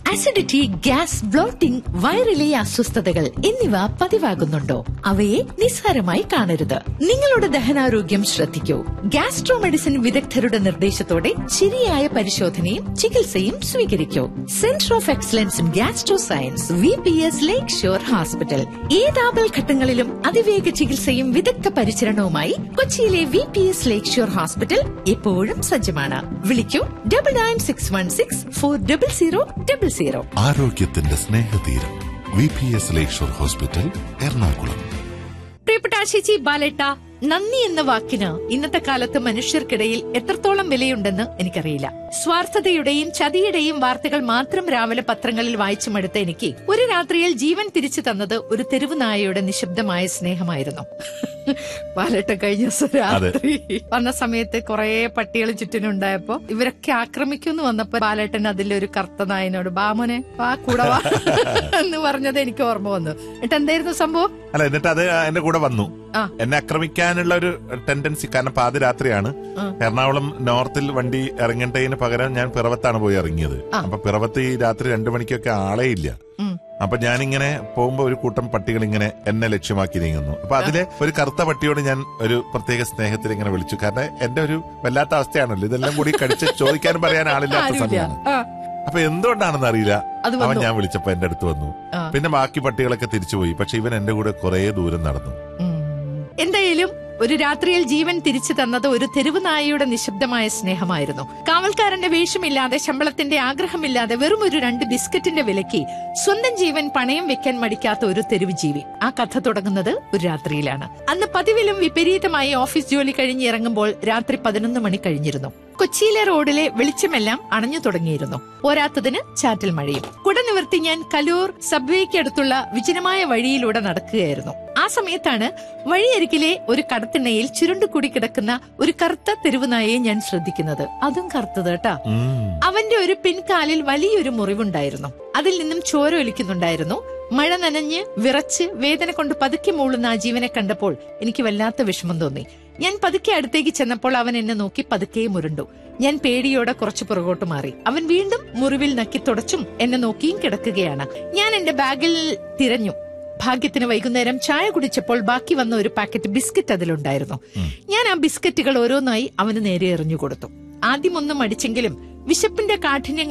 Acidity gas blotting വയറിലെ അസ്വസ്ഥതകൾ എന്നിവ പതിവാകുന്നുണ്ടോ അവയെ നിസ്സാരമായി കാണരുത് നിങ്ങളുടെ ദഹനാരോഗ്യം ശ്രദ്ധിക്കൂ ഗ്യാസ്ട്രോ മെഡിസിൻ വിദഗ്ധരുടെ നിർദ്ദേശത്തോടെ ശരിയായ പരിശോധനയും ചികിത്സയും സ്വീകരിക്കൂ centre of excellence in gastro science V P S lake shore hospital ഏതാപൽ ഘട്ടങ്ങളിലും അതിവേഗ ചികിത്സയും വിദഗ്ധ പരിചരണവുമായി കൊച്ചിയിലെ V P S lake shore hospital എപ്പോഴും സജ്ജമാണ് വിളിക്കൂ double nine six one six four double zero double zero ആരോഗ്യത്തിന്റെ സ്നേഹതീരം V P S lakeshore hospital Ernakulam പ്രിയപ്പെട്ട ആശിച്ചി ബാലേട്ട നന്ദി എന്ന വാക്കിന് ഇന്നത്തെ കാലത്ത് മനുഷ്യർക്കിടയിൽ എത്രത്തോളം വിലയുണ്ടെന്ന് എനിക്കറിയില്ല സ്വാർത്ഥതയുടെയും ചതിയുടെയും വാർത്തകൾ മാത്രം രാവിലെ പത്രങ്ങളിൽ വായിച്ചു മടുത്ത എനിക്ക് ഒരു രാത്രിയിൽ ജീവൻ തിരിച്ചു തന്നത് ഒരു തെരുവ് നായയുടെ നിശബ്ദമായ സ്നേഹമായിരുന്നു ബാലേട്ട കഴിഞ്ഞ ദിവസം രാത്രി വന്ന സമയത്ത് കുറെ പട്ടികൾ ചുറ്റിനുണ്ടായപ്പോ ഇവരൊക്കെ ആക്രമിക്കുമെന്ന് വന്നപ്പോ ബാലേട്ടൻ അതിലൊരു കറുത്ത നായനോട് ബാമോനെ വാ കൂടെ വാ എന്ന് പറഞ്ഞത് എനിക്ക് ഓർമ്മ വന്നു എന്നിട്ട് എന്തായിരുന്നു സംഭവം അല്ല എന്നിട്ട് അത് എന്റെ കൂടെ വന്നു ആ. എന്നെ ആക്രമിക്കാനുള്ള ഒരു ടെൻഡൻസി കാരണം പാതിരാത്രിയാണ് എറണാകുളം നോർത്തിൽ വണ്ടി ഇറങ്ങേണ്ടതിന് പകരം ഞാൻ പിറവത്താണ് പോയി ഇറങ്ങിയത് ആ. അപ്പൊ പിറവത്ത് ഈ രാത്രി രണ്ടു മണിക്കൊക്കെ ആളേ ഇല്ല ഉം. അപ്പൊ ഞാനിങ്ങനെ പോകുമ്പോ ഒരു കൂട്ടം പട്ടികൾ ഇങ്ങനെ എന്നെ ലക്ഷ്യമാക്കി നീങ്ങുന്നു അപ്പൊ അതിലെ ഒരു കറുത്ത പട്ടിയോട് ഞാൻ ഒരു പ്രത്യേക സ്നേഹത്തിൽ ഇങ്ങനെ വിളിച്ചു കാരണം എന്റെ ഒരു വല്ലാത്ത അവസ്ഥയാണല്ലോ ഇതെല്ലാം കൂടി കടിച്ച് ചോദിക്കാനും പറയാൻ ആളില്ലാത്ത ആരുമില്ല സമയമാണ് ആ, അപ്പൊ എന്തുകൊണ്ടാണെന്ന് അറിയില്ല അത് അവൻ വന്നു ഞാൻ വിളിച്ചപ്പോ എന്റെ അടുത്ത് വന്നു ആ. പിന്നെ ബാക്കി പട്ടികളൊക്കെ തിരിച്ചുപോയി പക്ഷെ ഇവൻ എന്റെ കൂടെ കുറെ ദൂരം നടന്നു ഉം. എന്തായാലും ഒരു രാത്രിയിൽ ജീവൻ തിരിച്ചു തന്നത് ഒരു തെരുവ് നായയുടെ നിശബ്ദമായ സ്നേഹമായിരുന്നു കാവൽക്കാരന്റെ വേഷമില്ലാതെ ശമ്പളത്തിന്റെ ആഗ്രഹമില്ലാതെ വെറും ഒരു രണ്ട് ബിസ്ക്കറ്റിന്റെ വിലയ്ക്ക് സ്വന്തം ജീവൻ പണയം വെക്കാൻ മടിക്കാത്ത ഒരു തെരുവ് ജീവി ആ കഥ തുടങ്ങുന്നത് ഒരു രാത്രിയിലാണ് അന്ന് പതിവിലും വിപരീതമായി ഓഫീസ് ജോലി കഴിഞ്ഞ് ഇറങ്ങുമ്പോൾ രാത്രി പതിനൊന്ന് മണി കഴിഞ്ഞിരുന്നു കൊച്ചിയിലെ റോഡിലെ വെളിച്ചമെല്ലാം അണഞ്ഞു തുടങ്ങിയിരുന്നു പോരാത്തതിന് ചാറ്റൽ മഴയും കുട നിവർത്തി ഞാൻ കലൂർ സബ്വേക്കടുത്തുള്ള വിജനമായ വഴിയിലൂടെ നടക്കുകയായിരുന്നു ആ സമയത്താണ് വഴിയരികിലെ ഒരു കടത്തിണ്ണയിൽ ചുരുണ്ടുകൂടി കിടക്കുന്ന ഒരു കറുത്ത തെരുവുനായയെ ഞാൻ ശ്രദ്ധിക്കുന്നത് അതും കറുത്തത് കേട്ടാ ഉം. അവന്റെ ഒരു പിൻകാലിൽ വലിയൊരു മുറിവുണ്ടായിരുന്നു അതിൽ നിന്നും ചോര ഒലിക്കുന്നുണ്ടായിരുന്നു മഴ നനഞ്ഞ് വിറച്ച് വേദന കൊണ്ട് പതുക്കെ മൂളുന്ന ആ ജീവനെ കണ്ടപ്പോൾ എനിക്ക് വല്ലാത്ത വിഷമം തോന്നി ഞാൻ പതുക്കെ അടുത്തേക്ക് ചെന്നപ്പോൾ അവൻ എന്നെ നോക്കി പതുക്കെ മുരുണ്ടു ഞാൻ പേടിയോടെ കുറച്ച് പുറകോട്ട് മാറി അവൻ വീണ്ടും മുറിവിൽ നക്കി തുടച്ചും എന്നെ നോക്കിയും കിടക്കുകയാണ് ഞാൻ എന്റെ ബാഗിൽ തിരഞ്ഞു ഭാഗ്യത്തിന് വൈകുന്നേരം ചായ കുടിച്ചപ്പോൾ ബാക്കി വന്ന ഒരു പാക്കറ്റ് ബിസ്ക്കറ്റ് അതിലുണ്ടായിരുന്നു ഞാൻ ആ ബിസ്ക്കറ്റുകൾ ഓരോന്നായി അവന് നേരെ എറിഞ്ഞു കൊടുത്തു ആദ്യം ഒന്നും മടിച്ചെങ്കിലും വിശപ്പിന്റെ കാഠിന്യം